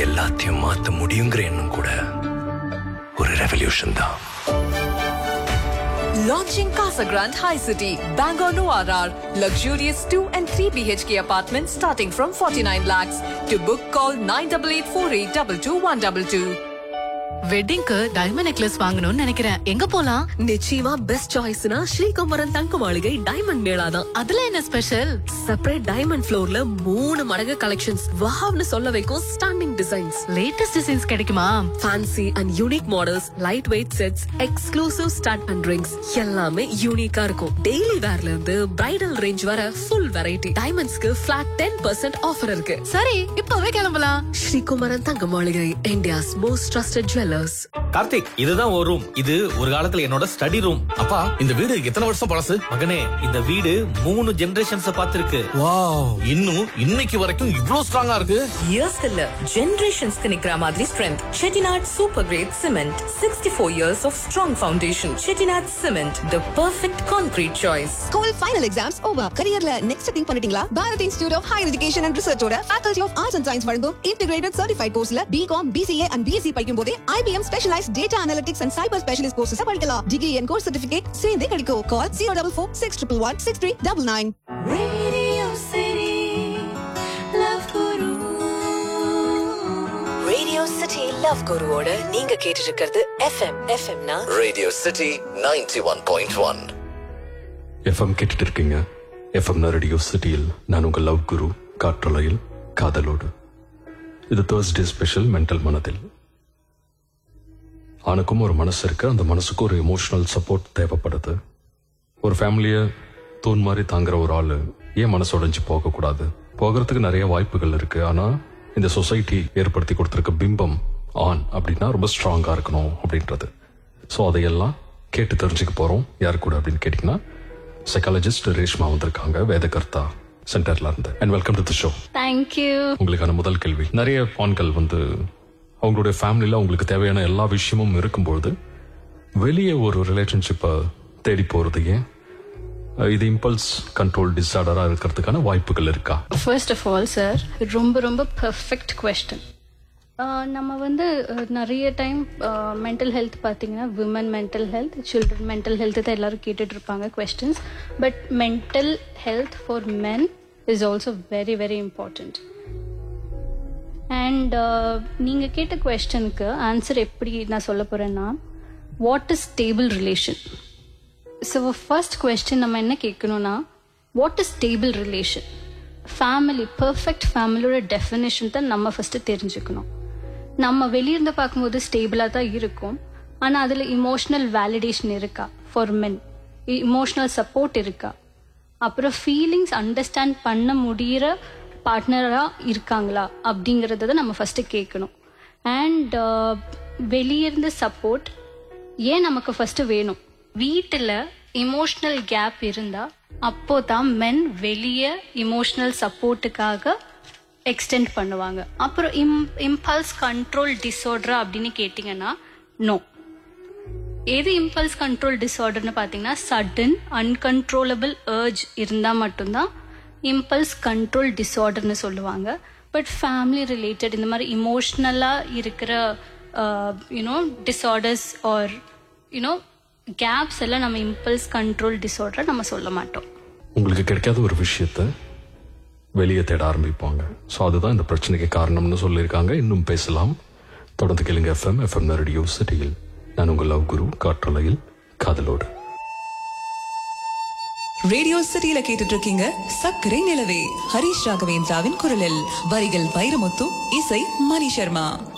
எல்லாத்தையும் மாத்த முடியுங்கிற எண்ணம் கூட ஒரு ரெவல்யூஷன் தான் Launching Casa Grande High City, Bangor Noir. Luxurious 2 and 3 BHK apartments starting from 49 lakhs. To book, call 9884822122. வெட்டிங்க்கு டைமண்ட் நெக்லஸ் வாங்கணும்னு நினைக்கிறேன் எங்க போலாம் நிச்சயமா பெஸ்ட் சாய்ஸ்னா ஸ்ரீகம்பரம் தங்க மாளிகை டைமண்ட் மேளா தான் அதுல என்ன ஸ்பெஷல் செப்பரேட் டைமண்ட் ஃப்ளோர்ல மூணு மடங்கு கலெக்ஷன்ஸ் வாவ்னு சொல்ல வைக்கும் ஸ்டாண்டிங் டிசைன்ஸ் லேட்டஸ்ட் டிசைன்ஸ் கிடைக்குமா fancy and unique models light weight sets exclusive start and rings எல்லாமே யூனிக்கா இருக்கும் டெய்லி வேர்ல இருந்து பிரைடல் ரேஞ்ச் வர ஃபுல் வெரைட்டி டைமண்ட்ஸ்க்கு ஃபிளாட் டென் பர்சன்ட் ஆஃபர் இருக்கு சரி இப்பவே கிளம்பலாம் Srikumaran Thanga Maligai India's most trusted jewellers Karthik இதுதான் ஒரு ரூம் இது ஒரு காலத்துல என்னோட ஸ்டடி ரூம் அப்பா இந்த வீடு எத்தனை வருஷம் பழசு மகனே இந்த வீடு மூணு ஜெனரேஷன்ஸ் பார்த்திருக்கு வாவ் இன்னும் இன்னைக்கு வரைக்கும் இவ்ளோ ஸ்ட்ராங்கா இருக்கு இயர்ஸ்க்கு இல்ல ஜெனரேஷன்ஸ்க்கு நிக்கிற மாதிரி strength Chettinad super great cement sixty four years of strong foundation Chettinad cement the perfect concrete choice school final exams over கரியர்ல நெக்ஸ்ட் திங்க் பண்ணிட்டீங்களா Bharath institute of higher education and ரிசர்ச்சோட faculty of arts and science வழங்கும் integrated certified கோர்ஸ்ல BCom BCA and BSc படிக்கும் போதே IBM specialise data analytics and cyber specialist courses படிக்கலாம் degree and course certificate சேர்ந்தே கிடைக்கும் call zero double four six triple one six three double nine radio city love குருவோட நீங்க கேட்டு இருக்கிறது எஃப்எம் எஃப்எம்னா radio city ninety one point one FM கேட்டுட்டு இருக்கீங்க எஃப்எம் ரேடியோ சிட்டியில் நான் உங்கள் லவ் குரு காற்றலையில் காதலோடு இது தேர்ஸ்டே ஸ்பெஷல் மென்டல் மனதில் ஆணுக்கும் ஒரு மனசு இருக்கு அந்த மனசுக்கு ஒரு எமோஷனல் சப்போர்ட் தேவைப்படுது ஒரு ஃபேமிலியை தூண் மாதிரி தாங்குற ஒரு ஆளு ஏன் மனசு உடைஞ்சு போகக்கூடாது போகிறதுக்கு நிறைய வாய்ப்புகள் இருக்கு ஆனா இந்த சொசைட்டி ஏற்படுத்தி கொடுத்துருக்க பிம்பம் ஆன் அப்படின்னா ரொம்ப ஸ்ட்ராங்கா இருக்கணும் அப்படின்றது ஸோ அதையெல்லாம் கேட்டு தெரிஞ்சுக்க போறோம் யார் கூட அப்படின்னு கேட்டிங்கன்னா சைக்காலஜிஸ்ட் ரேஷ்மா வந்திருக்காங்க வேதகர்த்தா சென்டர்ல இருந்து and welcome to the show thank you உங்களுக்கான முதல் கேள்வி நிறைய ஆண்கள் வந்து அவங்களுடைய ஃபேமிலியில அவங்களுக்கு தேவையான எல்லா விஷயமும் இருக்கும்பொழுது வெளியே ஒரு ரிலேஷன்ஷிப்பை தேடி போறது ஏன் அஹ் இது இம்பல்ஸ் கண்ட்ரோல் டிஸார்டரா இருக்கிறதுக்கான வாய்ப்புகள் இருக்கா ஃபர்ஸ்ட் ஆஃப் ஆல் சார் ரொம்ப ரொம்ப பர்ஃபெக்ட் கொஸ்டின் நம்ம வந்து அஹ், நிறைய டைம் மென்டல் ஹெல்த் பார்த்தீங்கன்னா women mental health children mental health தான் எல்லாரும் கேட்டுட்டு இருப்பாங்க questions but mental health for men is also very very important and நீங்கள் கேட்ட கொஸ்டனுக்கு ஆன்சர் எப்படி நான் சொல்ல போகிறேன்னா what is stable relation so first question நம்ம என்ன கேட்கணும்னா what is stable relation family perfect ஃபேமிலியோட டெஃபினேஷன் தான் நம்ம ஃபஸ்ட்டு தெரிஞ்சுக்கணும் நம்ம வெளியிருந்து பார்க்கும்போது ஸ்டேபிளாக தான் இருக்கும் ஆனால் அதில் இமோஷனல் வேலிடேஷன் இருக்கா ஃபார் மென் இமோஷனல் சப்போர்ட் இருக்கா அப்புறம் ஃபீலிங்ஸ் அண்டர்ஸ்டாண்ட் பண்ண முடிகிற பார்ட்னராக இருக்காங்களா அப்படிங்கிறத தான் நம்ம ஃபஸ்ட்டு கேட்கணும் அண்ட் வெளியிருந்து சப்போர்ட் ஏன் நமக்கு ஃபஸ்ட்டு வேணும் வீட்டில் இமோஷ்னல் கேப் இருந்தால் அப்போ தான் மென் வெளியே இமோஷ்னல் சப்போர்ட்டுக்காக எக்ஸ்டெண்ட் பண்ணுவாங்க அப்புறம் இம் இம்பல்ஸ் கண்ட்ரோல் டிஸார்டரா அப்படின்னு கேட்டிங்கன்னா நோ எது இம்பல்ஸ் கண்ட்ரோல் டிஸார்டர்னு பார்த்தீங்கன்னா சடன் அன்கன்ட்ரோலபிள் ஏர்ஜ் இருந்தால் மட்டும்தான் இம்பல்ஸ் கண்ட்ரோல் டிஸார்டர்னு சொல்லுவாங்க பட் ஃபேமிலி ரிலேட்டட் இந்த மாதிரி இமோஷ்னலாக இருக்கிற you know disorders are you know gaps எல்லாம் நம்ம இம்பல்ஸ் கண்ட்ரோல் டிஸார்டரை நம்ம சொல்ல மாட்டோம் உங்களுக்கு கிடைக்காத ஒரு விஷயத்த வெளியே தேட ஆரம்பிப்பாங்க ஸோ அதுதான் இந்த பிரச்சனைக்கு காரணம்னு சொல்லியிருக்காங்க இன்னும் பேசலாம் தொடர்ந்து கேளுங்க எஃப்எம் எஃப்எம் ரேடியோ சிட்டியில் நான் உங்கள் லவ் குரு காற்றலையில் காதலோடு ரேடியோ சிட்டியில கேட்டுட்டு இருக்கீங்க சக்கரை நிலவே ஹரிஷ் ராகவேந்திராவின் குரலில் வரிகள் வைரமுத்து இசை மணி சர்மா